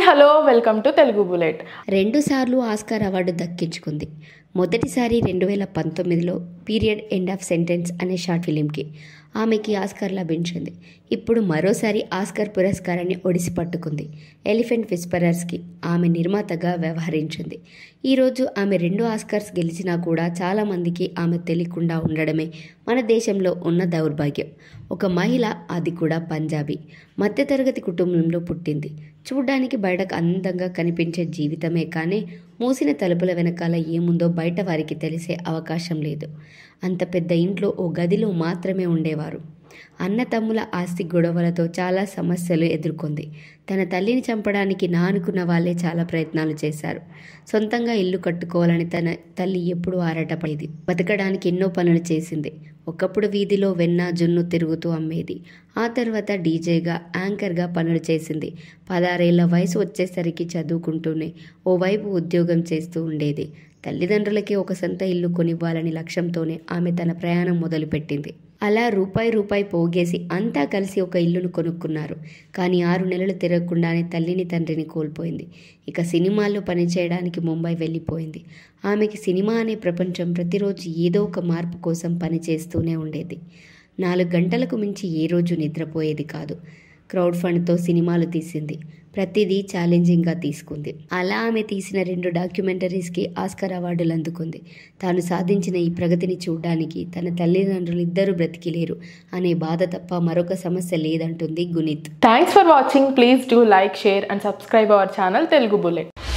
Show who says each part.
Speaker 1: hello welcome to Telugu bullet
Speaker 2: రెండుసార్లు Oscar award దక్కించుకుంది మొదటిసారి రెండు వేల పంతొమ్మిదిలో పీరియడ్ ఎండ్ ఆఫ్ సెంటెన్స్ అనే షార్ట్ ఫిలింకి ఆమెకి ఆస్కార్ లభించింది ఇప్పుడు మరోసారి ఆస్కార్ పురస్కారాన్ని ఒడిసి పట్టుకుంది ఎలిఫెంట్ విస్పరర్స్కి ఆమె నిర్మాతగా వ్యవహరించింది ఈరోజు ఆమె రెండు ఆస్కార్స్ గెలిచినా కూడా చాలామందికి ఆమె తెలియకుండా ఉండడమే మన దేశంలో ఉన్న దౌర్భాగ్యం ఒక మహిళ అది కూడా పంజాబీ మధ్యతరగతి కుటుంబంలో పుట్టింది చూడ్డానికి బయటకు అందంగా కనిపించే జీవితమే కానీ మూసిన తలుపుల వెనకాల ఏముందో బయట వారికి తెలిసే అవకాశం లేదు అంత పెద్ద ఇంట్లో ఓ గదిలో మాత్రమే ఉండేవారు అన్న తమ్ముల ఆస్తి గొడవలతో చాలా సమస్యలు ఎదుర్కొంది తన తల్లిని చంపడానికి నా అనుకున్న వాళ్ళే చాలా ప్రయత్నాలు చేశారు సొంతంగా ఇల్లు కట్టుకోవాలని తన తల్లి ఎప్పుడూ ఆరాటపడేది బతకడానికి ఎన్నో పనులు చేసింది ఒకప్పుడు వీధిలో వెన్న జున్ను తిరుగుతూ అమ్మేది ఆ తర్వాత డీజేగా యాంకర్గా పనులు చేసింది పదారేళ్ల వయసు వచ్చేసరికి చదువుకుంటూనే ఓవైపు ఉద్యోగం చేస్తూ ఉండేది తల్లిదండ్రులకి ఒక సొంత ఇల్లు కొనివ్వాలని లక్ష్యంతోనే ఆమె తన ప్రయాణం మొదలుపెట్టింది అలా రూపాయి రూపాయి పోగేసి అంతా కలిసి ఒక ఇల్లును కొనుక్కున్నారు కానీ ఆరు నెలలు తిరగకుండానే తల్లిని తండ్రిని కోల్పోయింది ఇక సినిమాల్లో పనిచేయడానికి ముంబై వెళ్ళిపోయింది ఆమెకి సినిమా అనే ప్రపంచం ప్రతిరోజు ఏదో ఒక మార్పు కోసం పనిచేస్తూనే ఉండేది నాలుగు గంటలకు మించి ఏ రోజు నిద్రపోయేది కాదు క్రౌడ్ ఫండ్తో సినిమాలు తీసింది ప్రతిదీ ఛాలెంజింగ్గా తీసుకుంది అలా ఆమె తీసిన రెండు డాక్యుమెంటరీస్కి ఆస్కర్ అవార్డులు అందుకుంది తాను సాధించిన ఈ ప్రగతిని చూడ్డానికి తన తల్లిదండ్రులు ఇద్దరు బ్రతికిలేరు అనే బాధ తప్ప మరొక సమస్య లేదంటుంది Guneet
Speaker 1: thanks for watching please do like share and subscribe our channel Telugu bullet